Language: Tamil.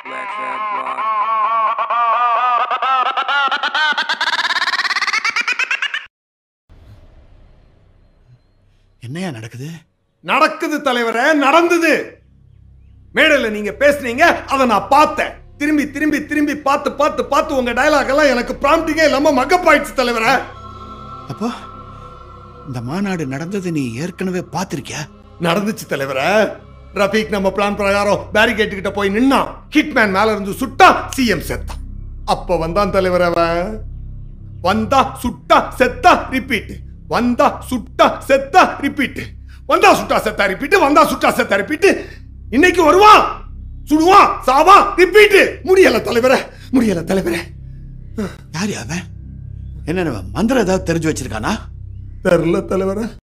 Black Fab Block. என்னையா நடக்குது நடக்குது தலைவரே நடந்தது மேடையில் நீங்க பேசுனீங்க அதை நான் பார்த்தேன் திரும்பி திரும்பி திரும்பி பார்த்து பார்த்து பார்த்து உங்க டயலாக் எல்லாம் எனக்கு ப்ராம்ப்டிங்கே இல்லாம மக்கப்பாயிடுச்சு தலைவரே அப்போ இந்த மாநாடு நடந்தது நீ ஏற்கனவே பார்த்திருக்கியா நடந்துச்சு தலைவரே ரஃபீக் நம்ம பிளான் பிரகாரம் பேரிகேட் கிட்ட போய் நின்னான் ஹிட்மேன் மேல இருந்து சுட்டா சிஎம் செத்தான் அப்ப வந்தான் தலைவர் அவன் வந்தா சுட்டா செத்தா ரிப்பீட் வந்தா சுட்டா செத்தா ரிப்பீட் வந்தா சுட்டா செத்தா ரிப்பீட் வந்தா சுட்டா செத்தா ரிப்பீட் இன்னைக்கு வருவான் சுடுவான் சாவான் ரிப்பீட் முடியல தலைவரே முடியல தலைவரே யார் அவன் என்ன மந்திரம் ஏதாவது தெரிஞ்சு வச்சிருக்கானா தெரில தலைவரே